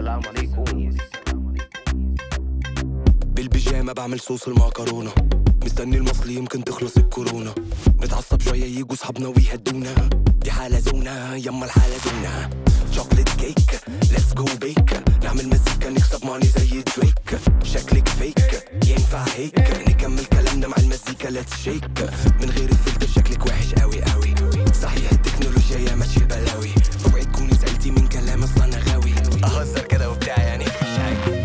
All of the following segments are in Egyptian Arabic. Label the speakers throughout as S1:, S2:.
S1: السلام عليكم
S2: بالبيجامة بعمل صوص المعكرونة مستني المصلي يمكن تخلص الكورونا نتعصب شوية يجوا صحابنا ويهدونا دي حالة زونة يما الحالة زونة شوكليت كيك ليتس جو بيك نعمل مزيكا نكسب ماني زي دريك شكلك فيك ينفع هيك نكمل كلامنا مع المزيكا ليتس شيك من غير الفلتر شكلك وحش قوي قوي صحيح التكنولوجيا يا ماشي بلاوي اوعي تكوني سألتي من كلام اصلا انا غاوي اهزر كده وبتاع يعني مش حاجة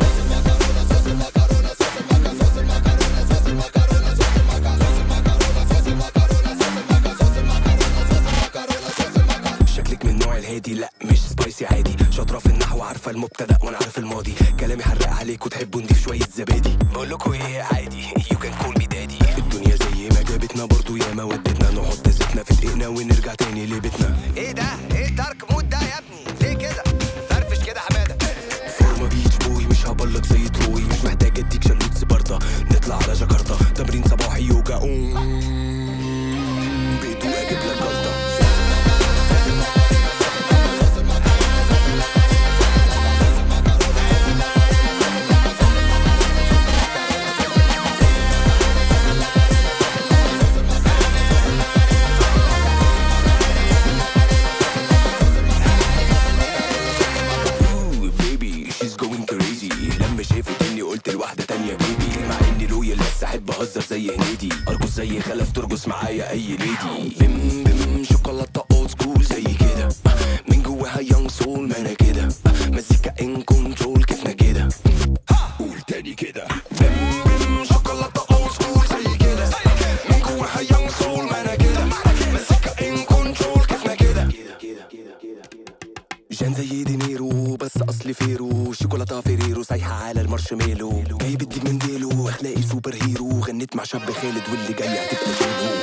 S2: شكلك من النوع الهادي لا مش سبايسي عادي شاطره في النحو عارفه المبتدا وانا عارف الماضي كلامي حرق عليك وتحبوا نضيف شويه زبادي بقول لكم ايه عادي يو كان كول مي دادي الدنيا زي ما جابتنا برضو يا ما ودتنا نحط زيتنا في دقيقنا ونرجع تاني لبيتنا
S3: ايه ده ايه دارك مود ده يا ابني ليه كده فرفش كده حماده
S2: فورما بيتش بوي مش هبلك زي تروي مش محتاج اديك شلوت سبارتا نطلع على جاكرتا تمرين صباحي يوجا أوم. بيتو اجيب لك جلطه Ooh, baby she's going crazy لما شافت اني قلت لواحدة تانية بيبي مع اني لويال بس احب اهزر زي هنيدي ارقص زي خلف ترقص معايا اي ليدي بم بم شوكولاتة اولد سكول زي كده من جواها يونج سول ما انا كده مزيكا ان كنترول كيفنا كده قول تاني كده بم بم شوكولاتة اولد سكول زي كده من جواها يونج سول ما انا كده مزيكا ان كنترول كيفنا كده جان زي دينيرو بس اصلي فيرو شوكولاته فيريرو سايحه على المارشميلو جايب الديب من ديلو اخلاقي سوبر هيرو غنيت مع شاب خالد واللي جاي هتبقى جيلو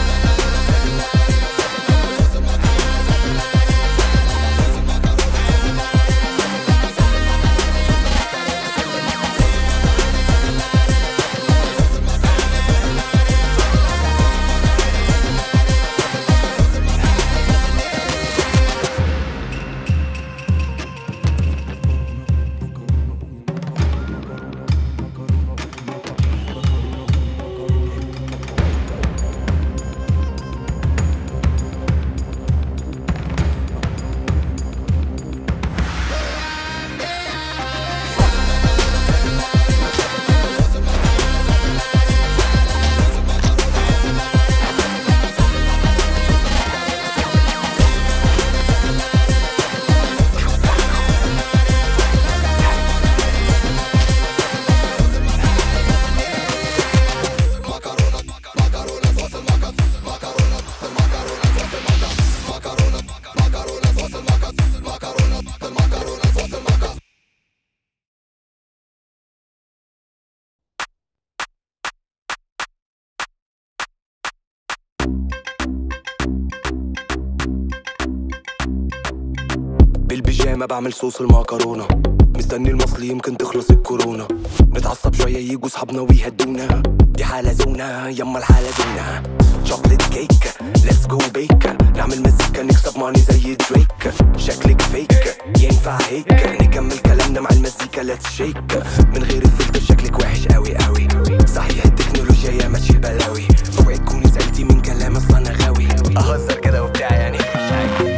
S2: بالبيجامة بعمل صوص المعكرونة مستني المصلي يمكن تخلص الكورونا نتعصب شوية يجوا صحابنا ويهدونا دي حالة زونة يما الحالة زونة شوكليت كيك ليتس جو بيك نعمل مزيكا نكسب ماني زي دريك شكلك فيك ينفع هيك نكمل كلامنا مع المزيكا ليتس شيك من غير الفلتر شكلك وحش قوي قوي صحيح التكنولوجيا يا ماشي بلاوي اوعي تكوني سألتي من كلام اصلا انا غاوي اهزر كده وبتاع يعني مش حاجة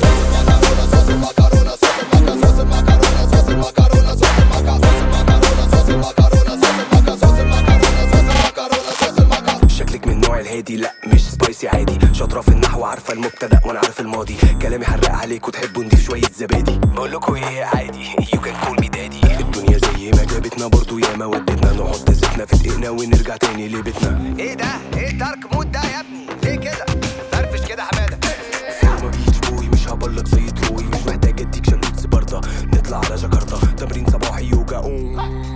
S2: شكلك من النوع الهادي لا مش سبايسي عادي شاطره في النحو عارفه المبتدا وانا عارف الماضي كلامي حرق عليك وتحبوا نضيف شويه زبادي بقول لكم ايه عادي يو كان كول مي دادي الدنيا زي ما جابتنا برضو يا ما ودتنا نحط زيتنا في دقيقنا ونرجع تاني لبيتنا
S3: ايه ده ايه دارك مود ده يا ابني ليه كده فرفش كده حماده
S2: فورما بيتش بوي مش هبلك زي تروي مش محتاج اديك شلوت سبارتا نطلع على جاكرتا تمرين صباحي يوجا أوم.